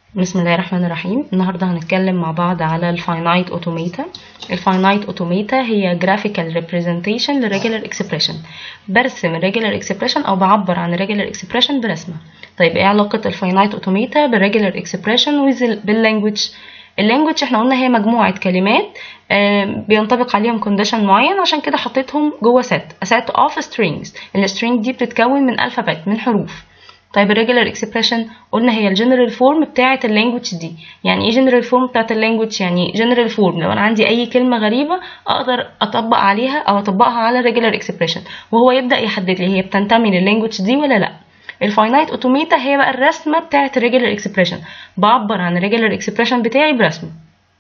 بسم الله الرحمن الرحيم النهارده هنتكلم مع بعض على الفاينايت اوتوميتا الفاينايت اوتوميتا هي جرافيكال ريبريزنتيشن للريجولار اكسبريشن برسم الريجولار اكسبريشن او بعبر عن الريجولار اكسبريشن برسمه طيب ايه علاقه الفاينايت اوتوميتا بالريجولار اكسبريشن باللانجوج اللانجوج احنا قلنا هي مجموعه كلمات بينطبق عليهم كونديشن معين عشان كده حطيتهم جوه set a set of strings السترينج دي بتتكون من الفابت من حروف طيب الريجولار اكسبريشن قلنا هي الجنرال فورم بتاعه اللانجوج دي يعني ايه جنرال فورم بتاعه اللانجوج يعني جنرال فورم لو انا عندي اي كلمه غريبه اقدر اطبق عليها او اطبقها على الريجولار اكسبريشن وهو يبدا يحدد لي هي بتنتمي لللانجوج دي ولا لا الفاينايت اوتوميتا هي بقى الرسمه بتاعه الريجولار اكسبريشن بعبر عن الريجولار اكسبريشن بتاعي برسمه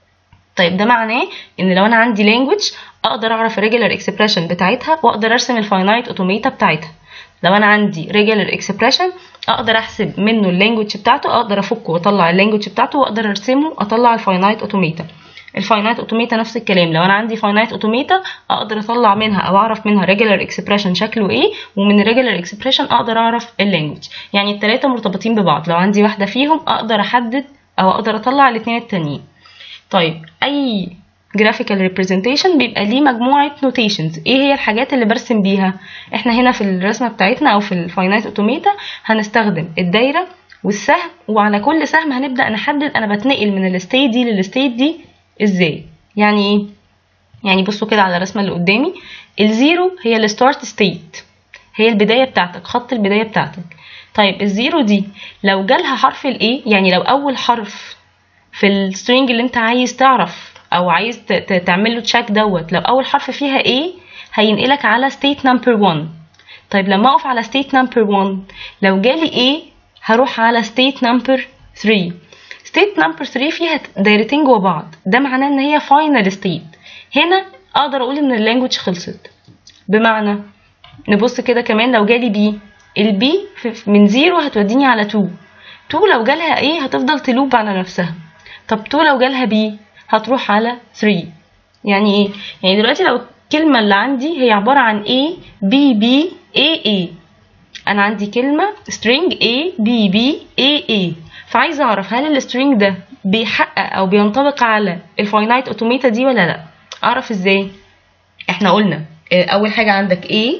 طيب ده معناه ان لو انا عندي لانجوج اقدر اعرف الريجولار اكسبريشن بتاعتها واقدر ارسم الفاينايت اوتوميتا بتاعتها لو انا عندي ريجولار اكسبريشن اقدر احسب منه اللانجوج بتاعته اقدر افكه واطلع اللانجوج بتاعته واقدر ارسمه اطلع الفاينايت اوتوميتا الفاينايت اوتوميتا نفس الكلام لو انا عندي فاينايت اوتوميتا اقدر اطلع منها او اعرف منها ريجولار اكسبريشن شكله ايه ومن الريجولار اكسبريشن اقدر اعرف اللانجوج يعني الثلاثه مرتبطين ببعض لو عندي واحده فيهم اقدر احدد او اقدر اطلع الاثنين التانيين طيب اي جرافيكال ريبريزنتيشن بيبقى ليه مجموعه نوتيشنز ايه هي الحاجات اللي برسم بيها احنا هنا في الرسمه بتاعتنا او في الفاينايت اوتوميتا هنستخدم الدايره والسهم وعلى كل سهم هنبدا نحدد انا بتنقل من الستيت دي للستيت دي ازاي يعني ايه يعني بصوا كده على الرسمه اللي قدامي الزيرو هي الستارت ستيت هي البدايه بتاعتك خط البدايه بتاعتك طيب الزيرو دي لو جالها حرف الايه يعني لو اول حرف في السترينج اللي انت عايز تعرف او عايز تعمل له تشيك دوت لو اول حرف فيها A هينقلك على state number 1 طيب لما اقف على state number 1 لو جالي A هروح على state number 3 state number 3 فيها دايرتين جوا بعض ده معناه ان هي final state هنا اقدر اقول ان اللانجوج خلصت بمعنى نبص كده كمان لو جالي B البي من 0 هتوديني على 2 2 لو جالها A هتفضل تلوب على نفسها طب 2 لو جالها B هتروح على 3 يعني ايه يعني دلوقتي لو الكلمة اللي عندي هي عبارة عن A B B A A أنا عندي كلمة string A B B A A فعايزة أعرف هل السترينج ده بيحقق أو بينطبق على الفاينايت اوتوميتا دي ولا لأ أعرف إزاي احنا قلنا أول حاجة عندك A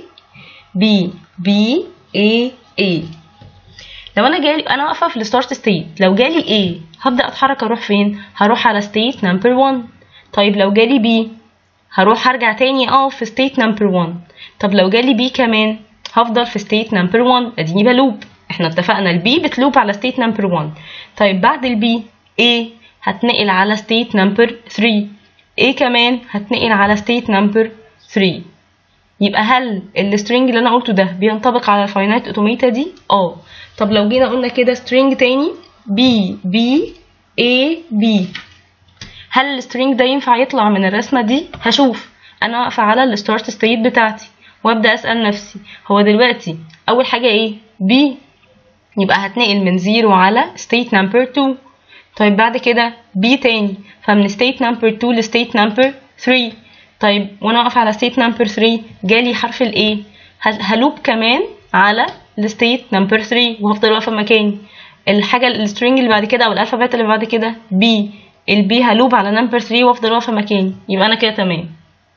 B B A A لو انا جالي انا واقفه في الستارت ستيت لو جالي A هبدا اتحرك اروح فين هروح على ستيت نمبر 1 طيب لو جالي B هروح ارجع تاني اقف في ستيت نمبر 1 طب لو جالي B كمان هفضل في ستيت نمبر 1 اديني بلوب احنا اتفقنا البي بتلوب على ستيت نمبر 1 طيب بعد البي A هتنقل على ستيت نمبر 3 A كمان هتنقل على ستيت نمبر 3 يبقى هل السترينج اللي انا قلته ده بينطبق على الفاينايت اوتوميتا دي اه طب لو جينا قلنا كده سترينج تاني B B A B هل السترينج ده ينفع يطلع من الرسمة دي هشوف انا واقفة على الستارت ستيت بتاعتي وابدا اسأل نفسي هو دلوقتي اول حاجة ايه B يبقى هتنقل من 0 على ستيت نمبر 2 طيب بعد كده B تاني فمن ستيت نمبر 2 لستيت نمبر 3 طيب وانا واقفة على ستيت نمبر 3 جالي حرف الايه هلوب كمان على الستيت نمبر 3 وهفضل واقفه مكاني الحاجه السترينج اللي بعد كده او الالفابet اللي بعد كده بي البي هلوب على نمبر 3 وافضل واقفه مكاني يبقى انا كده تمام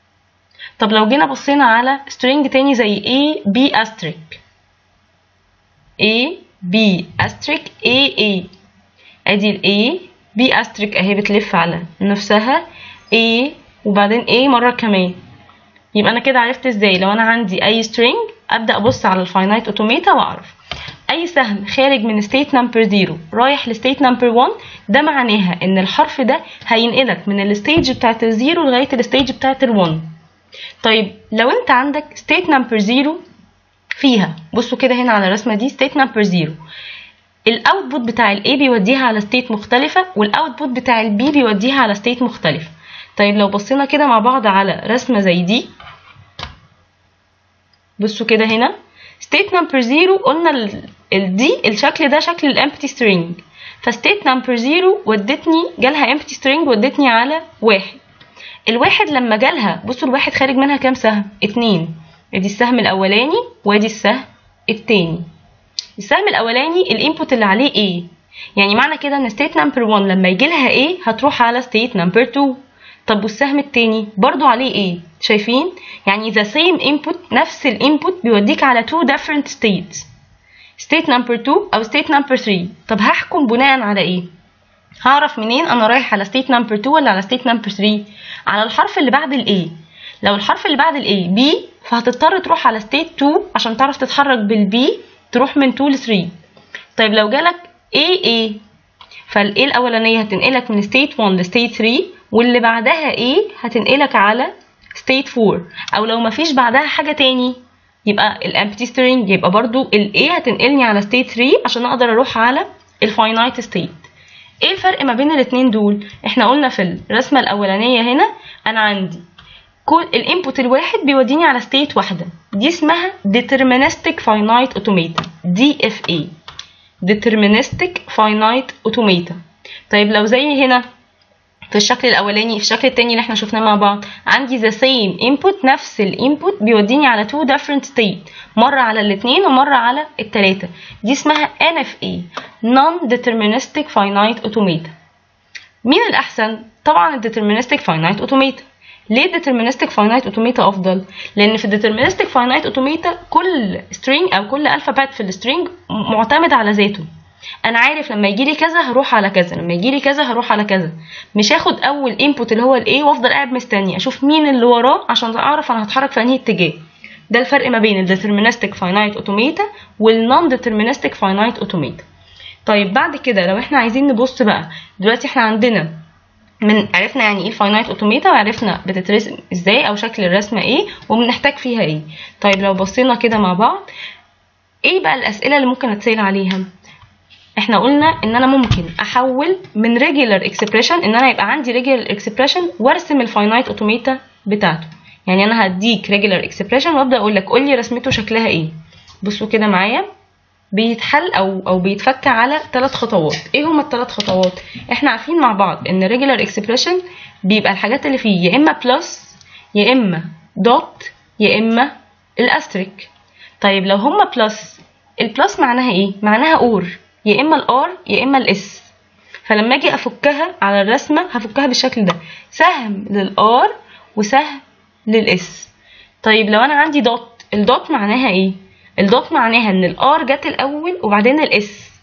طب لو جينا بصينا على سترينج تاني زي A B استريك A B استريك A A ادي ال A B استريك اهي بتلف على نفسها A وبعدين A مرة كمان يبقى انا كده عرفت ازاي لو انا عندي اي سترينج ابدا ابص على الفاينايت اوتوميتا واعرف اي سهم خارج من ستيت نمبر 0 رايح لستيت نمبر 1 ده معناها ان الحرف ده هينقلك من الستيج بتاعت الزيرو لغايه الستيج بتاعت ال1 طيب لو انت عندك ستيت نمبر 0 فيها بصوا كده هنا على الرسمه دي ستيت نمبر 0 الاوتبوت بتاع الاي بيوديها على ستيت مختلفه والاوتبوت بتاع البي بيوديها على ستيت مختلفه طيب لو بصينا كده مع بعض على رسمه زي دي بصوا كده هنا state number 0 قلنا ال, ال دي الشكل ده شكل الامبتي string فstate number 0 ودتني جالها empty string ودتني على واحد الواحد لما جالها بصوا الواحد خارج منها كام سهم اتنين ادي السهم الاولاني وادي السهم التاني السهم الاولاني الانبوت اللي عليه ايه يعني معنى كده ان ستيت نمبر 1 لما يجي لها ايه هتروح على ستيت نمبر 2 طب والسهم التاني برضو عليه ايه شايفين يعني the same input نفس الانبوت بيوديك على two different states state number 2 او state number 3 طب هحكم بناء على ايه هعرف منين انا رايح على state number 2 ولا على state number 3 على الحرف اللي بعد الايه لو الحرف اللي بعد الايه B فهتضطر تروح على state 2 عشان تعرف تتحرك بالبي تروح من 2 ل 3 طيب لو جالك AA فالايه الاولانيه هتنقلك من state 1 ل state 3 واللي بعدها ايه هتنقلك على state 4 او لو مفيش بعدها حاجه تاني يبقى الامبتي string يبقى برضو الايه هتنقلني على state 3 عشان اقدر اروح على الفاينايت state ايه الفرق ما بين الاتنين دول احنا قلنا في الرسمه الاولانيه هنا انا عندي كل الانبوت الواحد بيوديني على ستيت واحده دي اسمها deterministic finite automata DFA deterministic finite automata طيب لو زي هنا في الشكل الاولاني في الشكل التاني اللي احنا شفناه مع بعض عندي the same input نفس الانبوت بيوديني على two different state مرة على الاثنين ومرة على التلاتة دي اسمها NFA non deterministic finite automata مين الأحسن؟ طبعا ال deterministic finite automata ليه deterministic finite automata أفضل؟ لأن في deterministic finite automata كل string أو كل alphabet في السترينج معتمد على ذاته انا عارف لما يجي لي كذا هروح على كذا لما يجي لي كذا هروح على كذا مش هاخد اول انبوت اللي هو الايه وافضل قاعد مستني اشوف مين اللي وراه عشان اعرف انا هتحرك في انهي اتجاه ده الفرق ما بين الديترمينستيك فاينايت اوتوميتا والنون ديترمينستيك فاينايت اوتوميتا طيب بعد كده لو احنا عايزين نبص بقى دلوقتي احنا عندنا من عرفنا يعني ايه الفاينايت اوتوميتا وعرفنا بتترسم ازاي او شكل الرسمه ايه وبنحتاج فيها ايه طيب لو بصينا كده مع بعض ايه بقى الاسئله اللي ممكن اتسال عليها احنا قلنا ان انا ممكن احول من regular expression ان انا يبقى عندي regular expression وارسم الفاينايت اوتوميتا بتاعته يعني انا هديك regular expression وابدا اقول لك قول لي رسمته شكلها ايه بصوا كده معايا بيتحل او او بيتفك على ثلاث خطوات ايه هما الثلاث خطوات احنا عارفين مع بعض ان regular expression بيبقى الحاجات اللي فيه يا اما بلس يا اما دوت يا اما الاستريك طيب لو هما بلس البلس معناها ايه معناها اور يا اما الار يا اما الاس فلما اجي افكها على الرسمه هفكها بالشكل ده سهم للار وسهم للاس طيب لو انا عندي دوت الدوت معناها ايه الدوت معناها ان الار جت الاول وبعدين الاس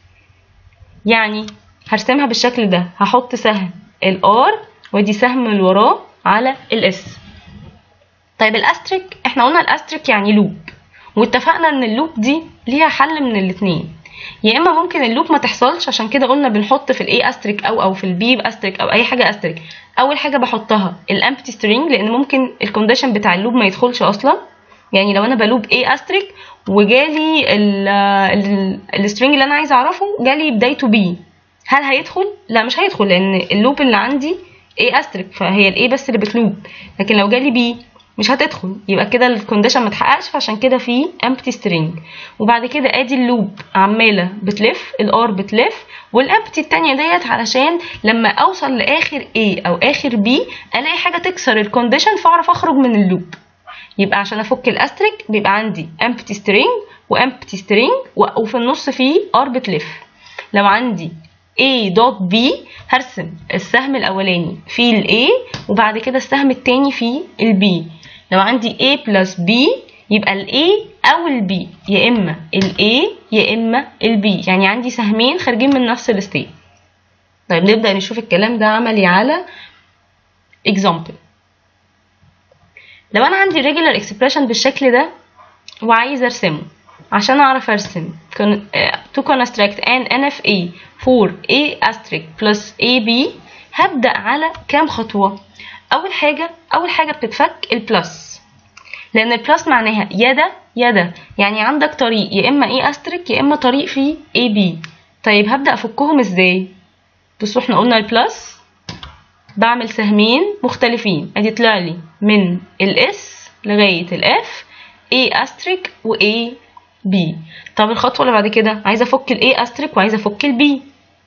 يعني هرسمها بالشكل ده هحط سهم الار وادي سهم اللي وراه على الاس طيب الاستريك احنا قلنا الاستريك يعني لوب واتفقنا ان اللوب دي ليها حل من الاتنين يا اما ممكن اللوب ما تحصلش عشان كده قلنا بنحط في الاي استريك او او في البي استريك او اي حاجه استريك اول حاجه بحطها الامبتي سترينج لان ممكن الكونديشن بتاع اللوب ما يدخلش اصلا يعني لو انا بلوب اي استريك وجالي السترينج اللي انا عايزه اعرفه جالي بدايته بي هل هيدخل لا مش هيدخل لان اللوب اللي عندي اي استريك فهي الاي بس اللي بتلوب لكن لو جالي بي مش هتدخل يبقى كده الكونديشن ما اتحققش فعشان كده في empty string وبعد كده ادي اللوب عماله بتلف الار بتلف والامبتي التانية ديت علشان لما اوصل لاخر A او اخر B الاقي حاجه تكسر الكونديشن فاعرف اخرج من اللوب يبقى عشان افك الاستريك بيبقى عندي empty string وempty string وفي النص فيه R بتلف لو عندي A دوت B هرسم السهم الأولاني في ال A وبعد كده السهم التاني في ال B لو عندي A plus B يبقى ال A أو ال B يا إما ال A يا إما ال B يعني عندي سهمين خارجين من نفس الستيت طيب نبدأ نشوف الكلام ده عملي على example لو أنا عندي regular expression بالشكل ده وعايزة أرسمه عشان أعرف أرسم to construct an NFA for A asterisk plus AB هبدأ على كام خطوة اول حاجه اول حاجه بتتفك البلس لان البلس معناها يا ده يا ده يعني عندك طريق يا اما ايه استريك يا اما طريق فيه اي بي طيب هبدا افكهم ازاي بصوا احنا قلنا البلس بعمل سهمين مختلفين ادي طلع لي من الاس لغايه الاف اي استريك واي بي طب الخطوه اللي بعد كده عايزه افك الاي استريك وعايزه افك البي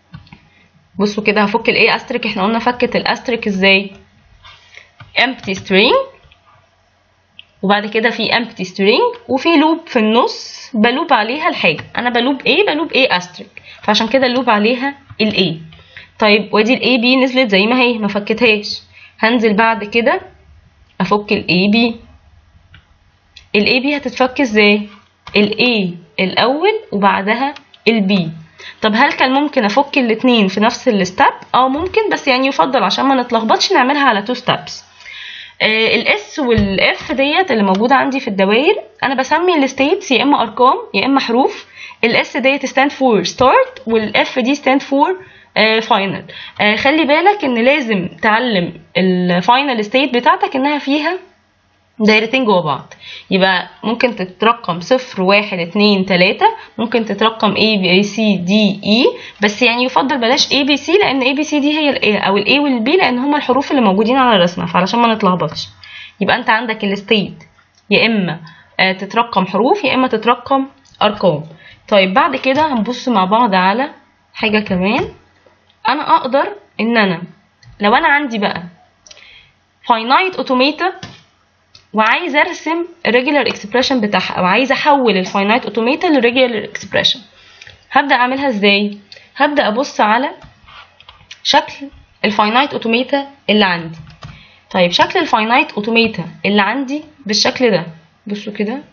بصوا كده هفك الاي استريك احنا قلنا فكت الاستريك ازاي empty string وبعد كده في empty string وفي لوب في النص بلوب عليها الحاجة أنا بلوب A بلوب A asterisk فعشان كده اللوب عليها ال A طيب وادي ال A B نزلت زي ما هي ما فكتهاش هنزل بعد كده أفك ال A B ال A B هتتفك ازاي؟ ال A الأول وبعدها ال B طب هل كان ممكن افك الاتنين في نفس الستاب اه ممكن بس يعني يفضل عشان ما نتلخبطش نعملها على تو ستابس الاس والاف ديت اللي موجوده عندي في الدوائر انا بسمي الستيتس يا اما ارقام يا اما حروف الاس ديت ستاند فور ستارت والاف دي ستاند فور فاينل خلي بالك ان لازم تعلم الفاينل ستيت بتاعتك انها فيها دايرتين جوا بعض يبقى ممكن تترقم صفر واحد اتنين تلاتة ممكن تترقم A B C D E بس يعني يفضل بلاش A B C لأن A B C دي هي ال A أو ال A وال B لأن هما الحروف اللي موجودين على الرسمة فعلشان ما نتلخبطش يبقى أنت عندك الستيت يا إما آه تترقم حروف يا إما تترقم أرقام طيب بعد كده هنبص مع بعض على حاجة كمان أنا أقدر إن أنا لو أنا عندي بقى finite automated وعايزه ارسم الريجولار اكسبريشن بتاعها او عايزه احول الفاينايت اوتوميتا للريجولار اكسبريشن هبدا اعملها ازاي هبدا ابص على شكل الفاينايت اوتوميتا اللي عندي طيب شكل الفاينايت اوتوميتا اللي عندي بالشكل ده بصوا كده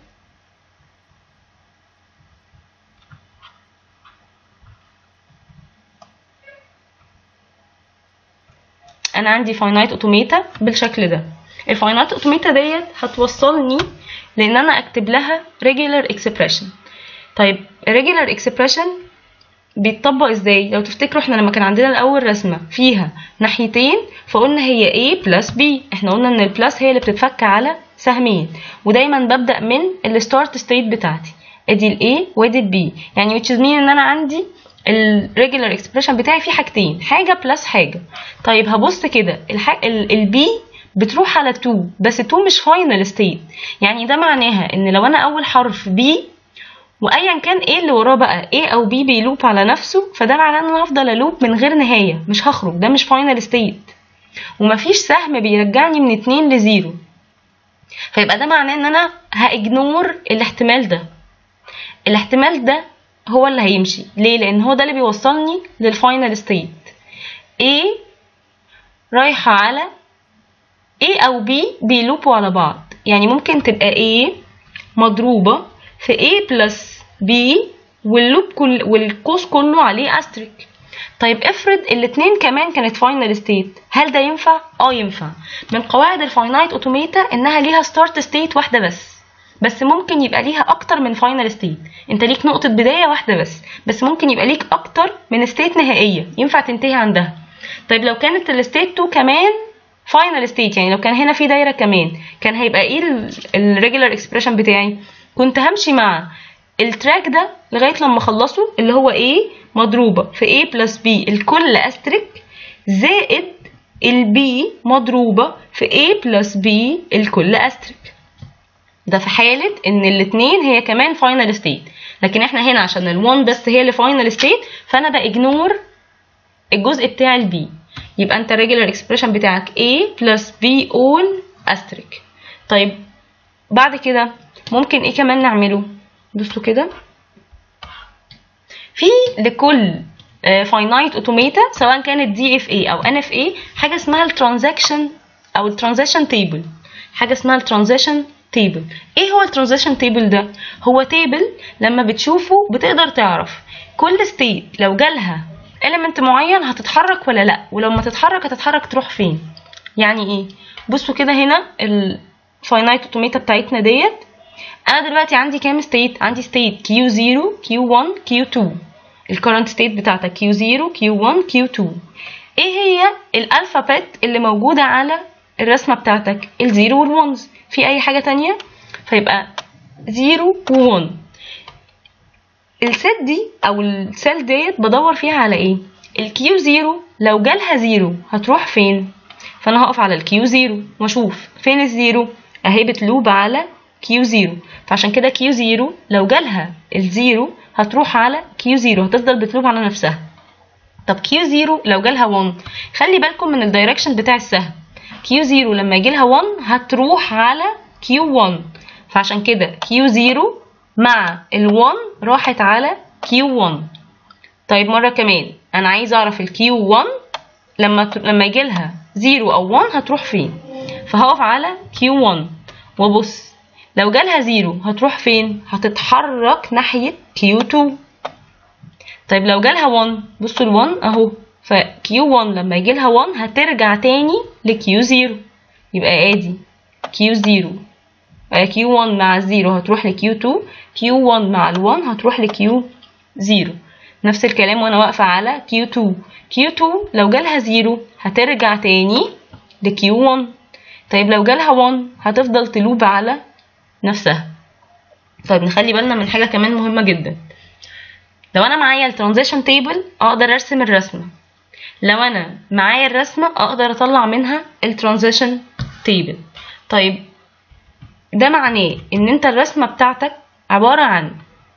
انا عندي فاينايت اوتوميتا بالشكل ده الفاينايت اوتوميتا ديت هتوصلني لان انا اكتب لها regular expression طيب regular expression بيتطبق ازاي لو تفتكروا احنا لما كان عندنا الاول رسمه فيها ناحيتين فقلنا هي A بلس B احنا قلنا ان البلس هي اللي بتتفك على سهمين ودايما ببدا من الستارت ستيت بتاعتي ادي ال A وادي ال B يعني which is mean ان انا عندي الريجولار اكسبريشن بتاعي فيه حاجتين حاجه بلس حاجه طيب هبص كده البي بتروح على 2 بس 2 مش فاينل ستيت يعني ده معناها ان لو انا اول حرف B وايا كان ايه اللي وراه بقى A او B بيلوب على نفسه فده معناه ان انا هفضل الوب من غير نهايه مش هخرج ده مش فاينل ستيت ومفيش سهم بيرجعني من 2 ل 0 فيبقى ده معناه ان انا هاجنور الاحتمال ده الاحتمال ده هو اللي هيمشي ليه لان هو ده اللي بيوصلني للفاينل ستيت A رايحه على A أو B بيلوبوا على بعض يعني ممكن تبقى A مضروبة في A بلس B واللوب كل والقوس كله عليه أستريك طيب افرض الاتنين كمان كانت فاينل ستيت هل ده ينفع؟ اه ينفع من قواعد الفاينايت اوتوميتا انها ليها ستارت ستيت واحدة بس بس ممكن يبقى ليها اكتر من فاينل ستيت انت ليك نقطة بداية واحدة بس بس ممكن يبقى ليك اكتر من ستيت نهائية ينفع تنتهي عندها طيب لو كانت الستيت 2 كمان فاينل ستيت يعني لو كان هنا في دايره كمان كان هيبقى ايه الريجولار اكسبريشن بتاعي كنت همشي مع التراك ده لغايه لما اخلصه اللي هو A مضروبه في A بلس B الكل استريك زائد البي مضروبه في A بلس B الكل استريك ده في حاله ان الاتنين هي كمان فاينل ستيت لكن احنا هنا عشان ال1 بس هي اللي فاينل ستيت فانا باجنور الجزء بتاع البي يبقى انت الريجولار اكسبريشن بتاعك A بلس B all استريك طيب بعد كده ممكن ايه كمان نعمله بصوا كده في لكل فاينايت اوتوميتا سواء كانت دي اف اي او ان اف اي حاجه اسمها الترانزاكشن او الترانزيشن تيبل حاجه اسمها الترانزيشن تيبل ايه هو الترانزيشن تيبل ده هو تيبل لما بتشوفه بتقدر تعرف كل ستيت لو جالها element معين هتتحرك ولا لا ولو ما تتحرك هتتحرك تروح فين يعني ايه بصوا كده هنا الفاينايت اوتوميتا بتاعتنا ديت انا دلوقتي عندي كام ستيت عندي ستيت Q0 Q1 Q2 الكرنت ستيت بتاعتك Q0 Q1 Q2 ايه هي الالفابت اللي موجوده على الرسمه بتاعتك الزيرو والونز في اي حاجه تانية فيبقى 0 و1 الست دي او السيل ديت بدور فيها على ايه الكيو زيرو لو جالها زيرو هتروح فين فانا هقف على الكيو زيرو واشوف فين الزيرو اهي بتلوب على كيو زيرو فعشان كده كيو زيرو لو جالها الزيرو هتروح على كيو زيرو هتفضل بتلوب على نفسها طب كيو زيرو لو جالها 1 خلي بالكم من الدايركشن بتاع السهم كيو زيرو لما يجيلها 1 هتروح على Q1 فعشان كده Q0 مع ال1 راحت على Q1 طيب مرة كمان أنا عايز أعرف ال Q1 لما ت... لما يجي لها 0 أو 1 هتروح فين فهقف على Q1 وابص لو جالها 0 هتروح فين هتتحرك ناحية Q2 طيب لو جالها 1 بصوا ال 1 اهو ف Q1 لما يجي لها 1 هترجع تاني ل Q0 يبقى ادي Q0 Q1 مع الزيرو هتروح ل Q2 Q1 مع ال 1 هتروح ل Q0 نفس الكلام وانا واقفة على Q2 Q2 لو جالها 0 هترجع تاني ل Q1 طيب لو جالها 1 هتفضل تلوب على نفسها طيب نخلي بالنا من حاجة كمان مهمة جدا لو انا معايا الترانزيشن تيبل اقدر ارسم الرسمة لو انا معايا الرسمة اقدر اطلع منها الترانزيشن تيبل طيب ده معناه ان انت الرسمة بتاعتك عبارة عن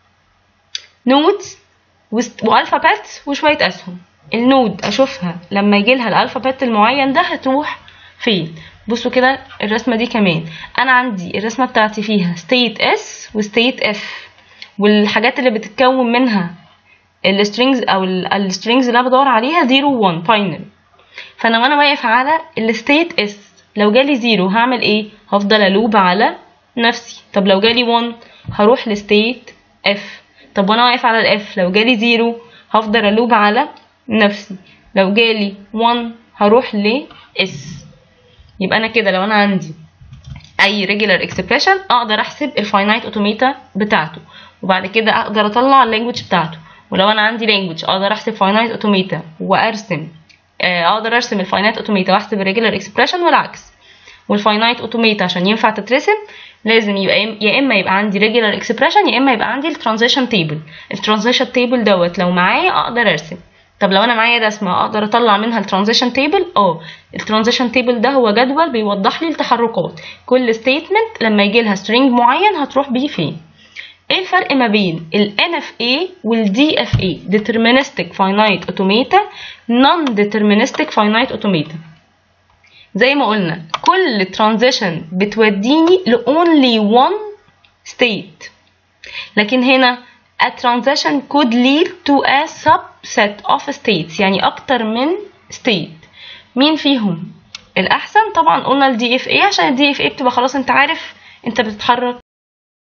نودز والفابات وشوية اسهم النود اشوفها لما يجي لها الالفابات المعين ده هتروح فين بصوا كده الرسمة دي كمان انا عندي الرسمة بتاعتي فيها state s و state f والحاجات اللي بتتكون منها السترينجز او السترينجز اللي انا بدور عليها 0 و 1 فاينل فانا وانا واقف على الستيت اس لو جالي 0 هعمل ايه هفضل الوب على نفسي طب لو جالي 1 هروح لستيت اف طب وانا واقف على الاف لو جالي 0 هفضل الوب على نفسي لو جالي 1 هروح ل اس يبقى انا كده لو انا عندي اي regular expression اقدر احسب الفاينايت اوتوميتا بتاعته وبعد كده اقدر اطلع اللانجوج بتاعته ولو انا عندي لانجوج اقدر احسب فاينايت اوتوميتا وارسم اقدر ارسم الفاينايت اوتوميتا واحسب الريجولار اكسبريشن والعكس والفاينايت اوتوميتا عشان ينفع تترسم لازم يبقى يا اما يبقى عندي ريجولار اكسبريشن يا اما يبقى عندي الترانزيشن تيبل الترانزيشن تيبل دوت لو معايا اقدر ارسم طب لو انا معايا رسمه اقدر اطلع منها الترانزيشن تيبل اه الترانزيشن تيبل ده هو جدول بيوضح لي التحركات كل ستيتمنت لما يجي لها سترينج معين هتروح بيه فين ايه الفرق ما بين ال NFA وال DFA Deterministic Finite Automata Non-Deterministic Finite Automata زي ما قلنا كل transition بتوديني ل only one state لكن هنا a transition could lead to a subset of states يعني أكتر من state مين فيهم الأحسن طبعا قلنا ال DFA عشان ال DFA بتبقى خلاص انت عارف انت بتتحرك